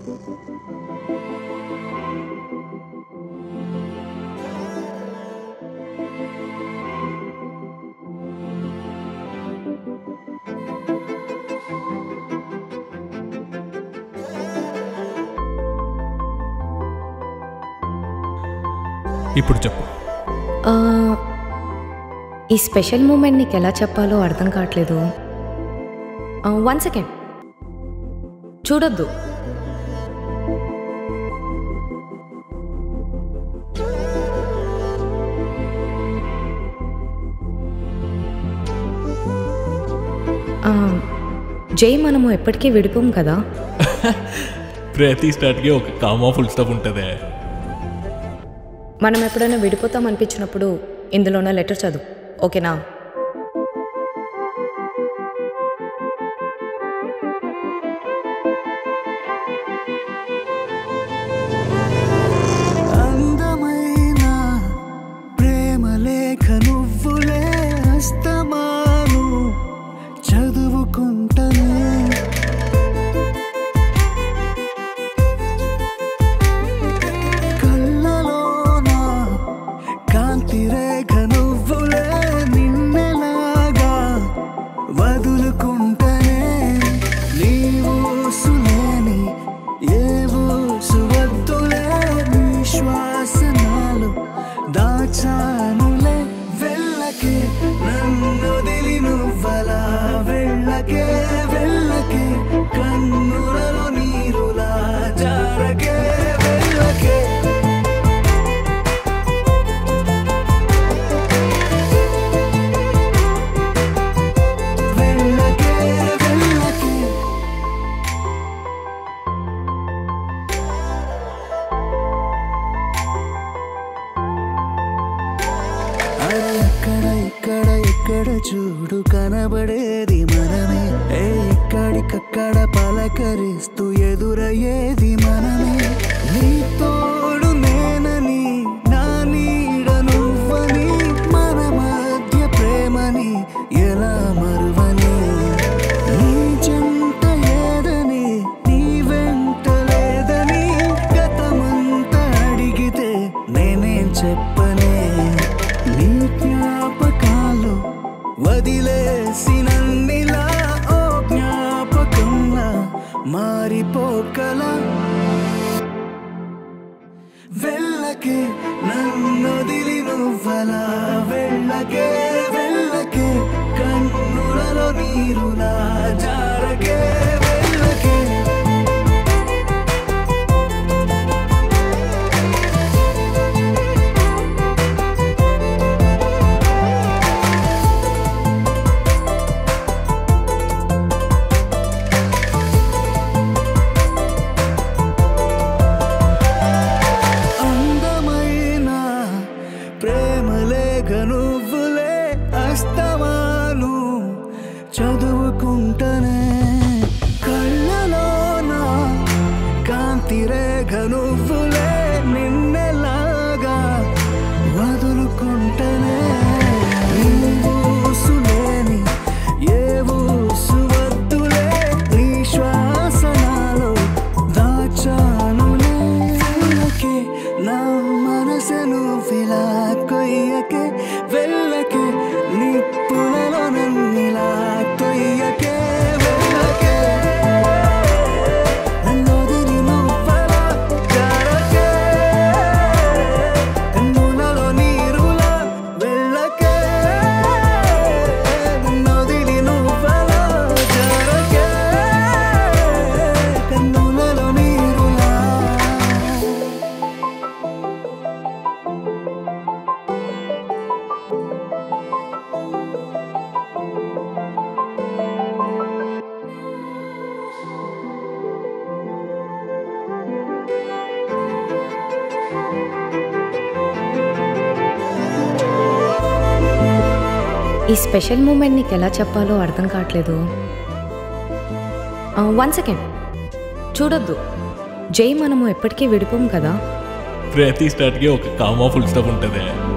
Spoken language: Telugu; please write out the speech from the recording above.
ఇప్పుడు చెప్పు ఆ, ఈ స్పెషల్ మూమెంట్ నీకు ఎలా చెప్పాలో అర్థం కావట్లేదు వన్ సెకండ్ చూడొద్దు ఆ, జై మనము ఎప్పటికీ విడిపోం కదా ప్రతి స్టార్ట్కి ఒక కామా ఫుల్ స్టాప్ ఉంటుందే మనం ఎప్పుడైనా విడిపోతాం అనిపించినప్పుడు ఇందులోనే లెటర్ చదువు ఓకేనా అందమైన ప్రేమ లేఖ నువ్వులే అస్తమాను చదువుకుంటనే కళ్ళలోన కాంతి రేఖ నువ్వులే నిన్నెలాగా వదులుకుంటనే నీవు సులేని ఏవో సువద్దులే నీ శ్వాసనాలు దాచానులే వెళ్ళకే నన్ను దిలి నువ్వలా వెళ్ళకే వెళ్ళకే కన్నులలో నీరులా జారకే వెళ్ళకే వెళ్ళకే వెళ్ళకే అరే అక్కడ ఇక్కడ ఎక్కడ చూడు కనబడేది మనమే ఏ ఎక్కడికక్కడ పలకరిస్తూ ఎదురయ్యేది మనమే నీ తోడు నేనని నా నీడ నువ్వని మన మధ్య ప్రేమని ఎలా మరువని నీ చెంత ఏదని నీ వెంట లేదని గతమంతా అడిగితే నేనేం చెప్పనే నీ జ్ఞాపకాలు వదిలేసినన్నిలా ఓ జ్ఞాపకంలా మారిపోకలా వెళ్ళకే నన్నొదిలి నువ్వలా వెళ్ళకే వెళ్ళకే కన్నులలో నీరులా జారకే వెళ్ళకే అందమైన ప్రేమలేఖ నువ్వులే అస్తమాను చదువుకుంటనే కళ్ళలోన కాంతి రేఖ నువ్వులే నిన్నెలాగా వదులుకుంటనే నీవు సులేని ఏవో సువద్దులే నీ శ్వాసనాలో దాచానులే వెళ్ళకే నా మనసును విలా కొయ్యకే వెళ్ళకే నిప్పులలో నన్నిలా తొయ్యకే వెళ్ళకే నన్నొదిలి నువ్వలా జారకే కన్నులలో నీరులా వెళ్ళకే నన్నొదిలి నువ్వలా జారకే కన్నులలో నీరులా ఈ స్పెషల్ మూమెంట్ నీకు ఎలా చెప్పాలో అర్థం కావట్లేదు వన్ సెకండ్ చూడొద్దు జై మనము ఎప్పటికీ విడిపోం కదా ప్రతి స్టార్ట్కి ఒక కామా ఫుల్ స్టాప్ ఉంటుందే